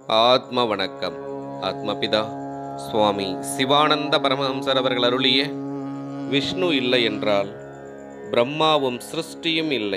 ஆத்ம வணக்கம் ஆத்மபிதா சுவாமி சிவானந்த பரமஹம்சர் அவர்கள் அருளிய விஷ்ணு இல்லை என்றால் பிரம்மாவும் சிருஷ்டியும் இல்லை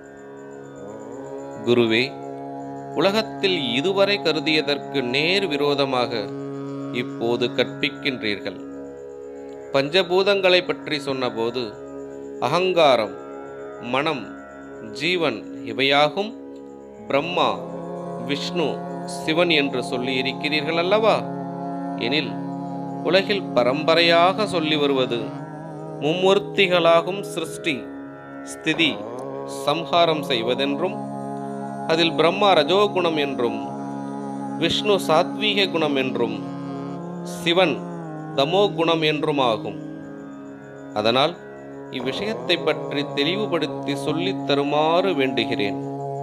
குருவே உலகத்தில் இதுவரை கருதியதற்கு நேர் விரோதமாக இப்போது கற்பிக்கின்றீர்கள் பஞ்சபூதங்களை பற்றி சொன்னபோது அகங்காரம் மனம் ஜீவன் இவையாகும் பிரம்மா விஷ்ணு சிவன் என்று சொல்லி இருக்கிறீர்கள் அல்லவா எனில் உலகில் பரம்பரையாக சொல்லி வருவது மும்மூர்த்திகளாகும் சிருஷ்டி ஸ்திதி சம்ஹாரம் செய்வதென்றும் அதில் பிரம்மா ரஜோகுணம் என்றும் விஷ்ணு சாத்வீக குணம் என்றும் சிவன் தமோ குணம் என்றும் ஆகும் அதனால் இவ்விஷயத்தை பற்றி தெளிவுபடுத்தி சொல்லித் தருமாறு வேண்டுகிறேன்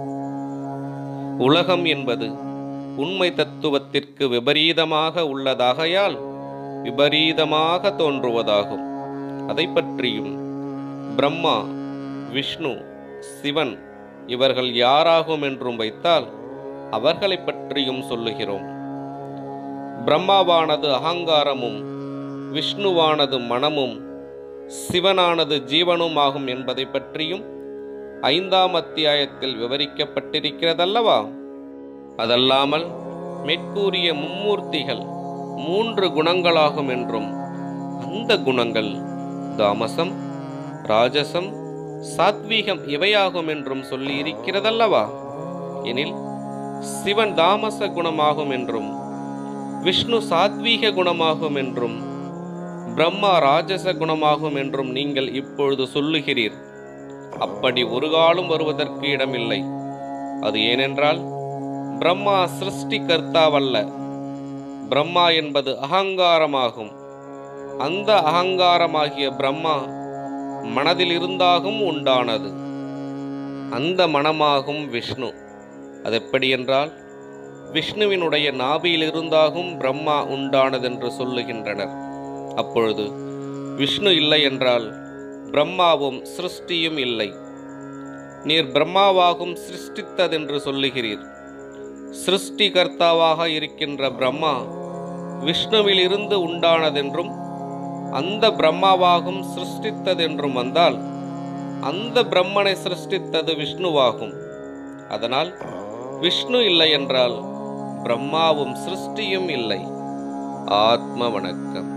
உலகம் என்பது உண்மை தத்துவத்திற்கு விபரீதமாக உள்ளதாகையால் விபரீதமாக தோன்றுவதாகும் அதை பற்றியும் பிரம்மா விஷ்ணு சிவன் இவர்கள் யாராகும் என்றும் வைத்தால் அவர்களை பற்றியும் சொல்லுகிறோம் பிரம்மாவானது அகங்காரமும் விஷ்ணுவானது மனமும் சிவனானது ஜீவனும் ஆகும் என்பதை பற்றியும் ஐந்தாம் அத்தியாயத்தில் விவரிக்கப்பட்டிருக்கிறதல்லவா அதல்லாமல் மேற்கூறிய மும்மூர்த்திகள் மூன்று குணங்களாகும் என்றும் அந்த குணங்கள் தாமசம் ராஜசம் சாத்வீகம் இவையாகும் என்றும் சொல்லி இருக்கிறதல்லவா எனில் சிவன் தாமச குணமாகும் என்றும் விஷ்ணு சாத்வீக குணமாகும் என்றும் பிரம்மா ராஜச குணமாகும் என்றும் நீங்கள் இப்பொழுது சொல்லுகிறீர் அப்படி ஒரு காலம் வருவதற்கு இடமில்லை அது ஏனென்றால் பிரம்மா சிருஷ்டி கர்த்தாவல்ல பிரம்மா என்பது அகங்காரமாகும் அந்த அகங்காரமாகிய பிரம்மா மனதில் இருந்தாகும் உண்டானது அந்த மனமாகும் விஷ்ணு அது எப்படி என்றால் விஷ்ணுவினுடைய நாபியில் இருந்தாகும் பிரம்மா உண்டானதென்று சொல்லுகின்றனர் அப்பொழுது விஷ்ணு இல்லை என்றால் பிரம்மாவும் சிருஷ்டியும் இல்லை நீர் பிரம்மாவாகும் சிருஷ்டித்ததென்று சொல்லுகிறீர் சிருஷ்டிகர்த்தாவாக இருக்கின்ற பிரம்மா விஷ்ணுவில் இருந்து உண்டானதென்றும் அந்த பிரம்மாவாகும் சிருஷ்டித்ததென்றும் வந்தால் அந்த பிரம்மனை சிருஷ்டித்தது விஷ்ணுவாகும் அதனால் விஷ்ணு இல்லை என்றால் பிரம்மாவும் சிருஷ்டியும் இல்லை ஆத்ம வணக்கம்